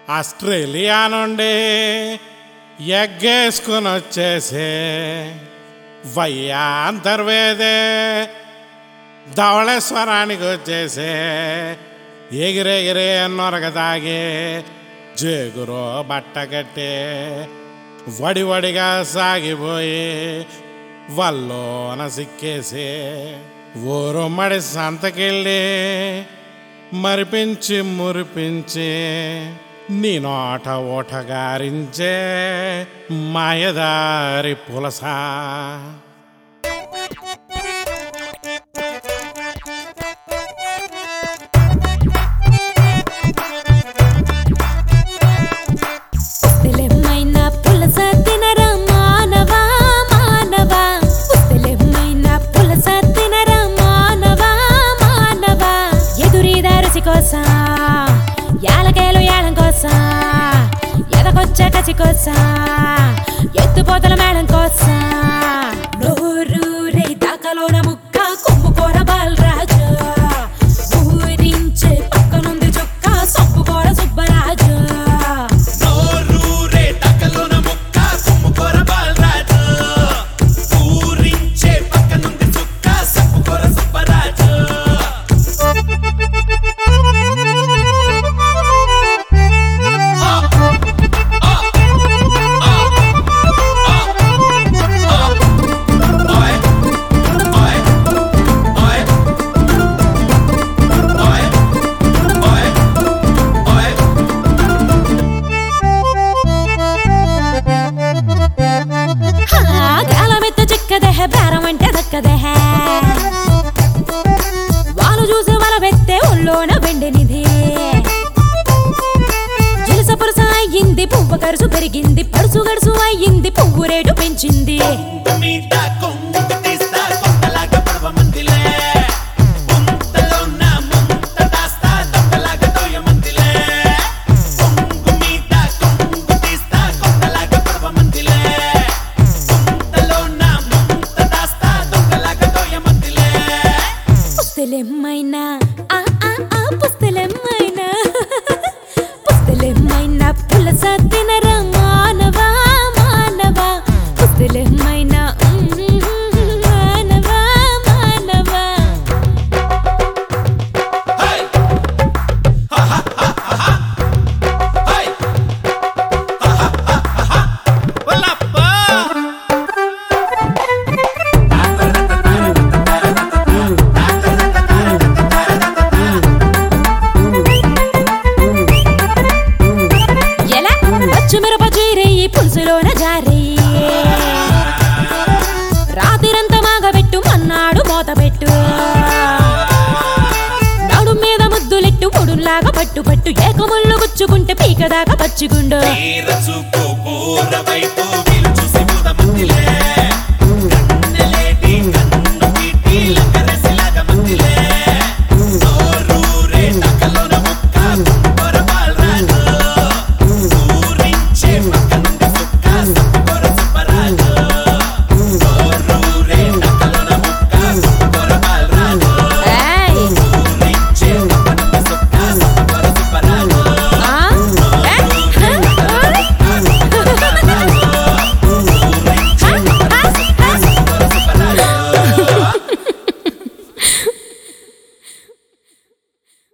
Australia నుండి ఎగ్గేసుకుని వచ్చేసే వయ్యాంతర్వేదే ధవళేశ్వరానికి వచ్చేసే ఎగిరెగిరే నొరగ తాగే జేగురో బట్ట కట్టే వడి వడిగా సాగిపోయి వల్లోన సిక్కేసే ఊరు మడి సంతకెళ్ళి మరిపించి మురిపించి నీ నోట ఓటగారించే మాయదారి పులసా ఉత్తలెమ్మైన పులస తినరా మానవా మానవా ఉత్తలెమ్మైన పులస తినరా మానవా మానవా ఎదురీదా రుచి కోసం యాలకాయలు యాళం కోసం ఎదకొచ్చే కచి కోసం ఎత్తుపోతల మేళం కోసం నోరూరే దాకలోన ముక్క కొమ్ముకోర బాలరాజు ఊరించే పక్కనుంది చుక్క సొప్పుకోర సుబ్బరాజు నోరూరే టకలోన ముక్క కుమ్ముకోర బాలరాజు ఊరించే పక్కనుంది చుక్క సప్పుకోర సుబ్బరాజు ఓయ్ ఓయ్ ఓయ్ ఓయ్ ఓయ్ ఓయ్ గాలమెత్త చిక్కదే బేరం అంటే దక్కదే వాళ్ళు చూసి వాళ్ళ పెట్టే ఒళ్ళోన వెండినిది జిలస పురుస అయ్యింది పువ్వు కరుసు పెరిగింది పరుసు గడుసు అయ్యింది పువ్వు రేటు పెంచింది మీద కొంగు తీస్తా కొండలాగా పడవ మందిలే ముంతలో నా ముంత దాస్తా దొంగలాగా తోయ మందిలే కొంగు మీద కొంగు తీస్తా కొండలాగా పడవ మందిలే ముంతలో నా ముంత దాస్తా దొంగలాగా తోయ మందిలే పుస్తలెమ్మైనా ఆ ఆ ఆ పుస్తలెమ్మైనా పుస్తలెమ్మైనా పులస తినరా మానవా మానవా పుస్తలెమ్మైనా మానవా మానవా హై హా హా హా హా హై హా హా హా హా వల్లప్పా ఎలా పచ్చిమిరప చీరెయ్యి పులుసులోన జారెయ్యి రాత్రిరంతా మాగబెట్టు మన్నాడు మూతబెట్టు నడు మీద ముద్దులెట్టు పొడుల్లాగా పట్టు పట్టు ఏకముళ్ళు గుచ్చుకుంటే పీకదాకా పచ్చిగుండు తీర చూపు పూర వైపు వీలు చూసి ముద మందిలే